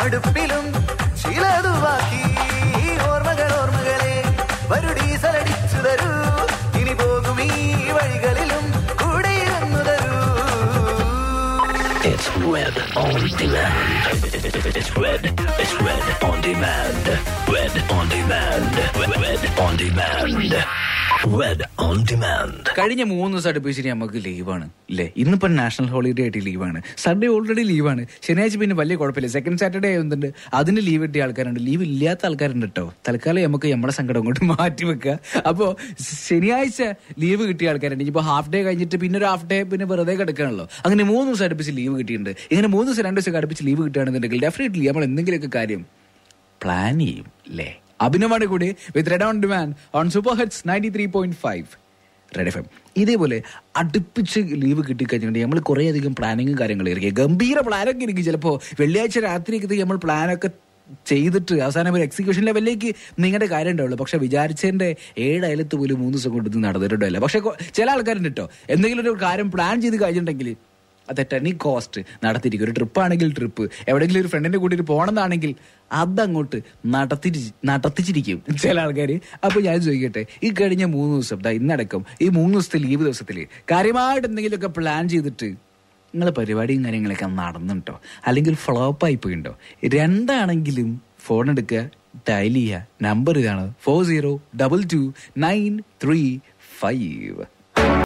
മടുപ്പിലും ചിലതു ബാക്കി ഓർമ്മകൾ ഓർമ്മകളെ വരു ഡീസലടിച്ചു തരൂ ഇനി പോകും ഈ വഴികളിലും കൂടെ ഇരുന്നു തരൂ It's red on demand. It's red. It's red on demand. Red on demand. Red, red on demand. Red on demand. കഴിഞ്ഞ മൂന്ന് ദിവസം അടുപ്പിച്ചിട്ട് നമുക്ക് ലീവാണ് ഇല്ലേ ഇന്നിപ്പോ നാഷണൽ ഹോളിഡേ ആയിട്ട് ലീവാണ് സൺഡേ ഓൾറെഡി ലീവാണ് ശനിയാഴ്ച പിന്നെ വലിയ കുഴപ്പമില്ല സെക്കൻഡ് സാറ്റർഡേ ആയതുകൊണ്ട് അതിന് ലീവ് കിട്ടിയ ആൾക്കാരുണ്ട് ലീവ് ഇല്ലാത്ത ആൾക്കാരുണ്ട് കേട്ടോ തൽക്കാലം നമുക്ക് നമ്മുടെ സങ്കടം അങ്ങോട്ട് മാറ്റി വെക്കുക അപ്പോ ശനിയാഴ്ച ലീവ് കിട്ടിയ ആൾക്കാരുണ്ട് ഇനിയിപ്പോ ഹാഫ് ഡേ കഴിഞ്ഞിട്ട് പിന്നെ ഒരു ഹാഫ് ഡേ പിന്നെ വെറുതെ കിടക്കുകയാണല്ലോ അങ്ങനെ മൂന്ന് ദിവസം അടുപ്പിച്ച് ലീവ് കിട്ടിയിട്ടുണ്ട് ഇങ്ങനെ മൂന്ന് ദിവസം രണ്ട് ദിവസം അടുപ്പിച്ച് ലീവ് കിട്ടുകയാണെന്നുണ്ടെങ്കിൽ ഡെഫിനറ്റ്ലി നമ്മൾ എന്തെങ്കിലുമൊക്കെ കാര്യം പ്ലാൻ ചെയ്യും അല്ലേ അഭിനവാണ് കൂടി with Red on demand on super hits ninety three point five Red F M ഇതേപോലെ അടുപ്പിച്ച് ലീവ് കിട്ടിക്കഴിഞ്ഞിട്ടുണ്ടെങ്കിൽ നമ്മൾ കുറേ അധികം പ്ലാനിങ്ങും കാര്യങ്ങളും ഇരിക്കും ഗംഭീര പ്ലാനൊക്കെ ഇരിക്കും ചിലപ്പോൾ വെള്ളിയാഴ്ച രാത്രിയൊക്കെ നമ്മൾ പ്ലാനൊക്കെ ചെയ്തിട്ട് അവസാനം ഒരു എക്സിക്യൂഷൻ ലെവലിലേക്ക് നിങ്ങളുടെ കാര്യം ഉണ്ടാവുള്ളൂ പക്ഷെ വിചാരിച്ചതിന്റെ ഏഴ് അയലത്ത് പോലും മൂന്ന് ദിവസം കൊണ്ട് ഇത് നടന്നിട്ടുണ്ടല്ല പക്ഷെ കൊ- ചില ആൾക്കാരുണ്ട് കേട്ടോ എന്തെങ്കിലും ഒരു കാര്യം പ്ലാൻ ചെയ്ത് കഴിഞ്ഞിട്ടുണ്ടെങ്കിൽ അത് അറ്റ് എനി കോസ്റ്റ് നടത്തിയിരിക്കും ഒരു ട്രിപ്പ് ആണെങ്കിൽ ട്രിപ്പ് എവിടെയെങ്കിലും ഒരു ഫ്രണ്ടിന്റെ കൂട്ടിയിട്ട് പോകണമെന്നാണെങ്കിൽ അതങ്ങോട്ട് നടത്തി നടത്തിച്ചിരിക്കും ചില ആൾക്കാർ അപ്പൊ ഞാൻ ചോദിക്കട്ടെ ഈ കഴിഞ്ഞ മൂന്ന് ദിവസം ദാ ഇന്നടക്കം ഈ മൂന്ന് ദിവസത്തെ ലീവ് ദിവസത്തിൽ കാര്യമായിട്ട് എന്തെങ്കിലുമൊക്കെ പ്ലാൻ ചെയ്തിട്ട് നിങ്ങളെ പരിപാടിയും കാര്യങ്ങളൊക്കെ നടന്നുണ്ടോ അല്ലെങ്കിൽ ഫ്ലോപ്പ് ആയി പോയിണ്ടോ രണ്ടാണെങ്കിലും ഫോൺ എടുക്കുക ഡയൽ ചെയ്യുക നമ്പർ ഇതാണ് four zero double two nine three five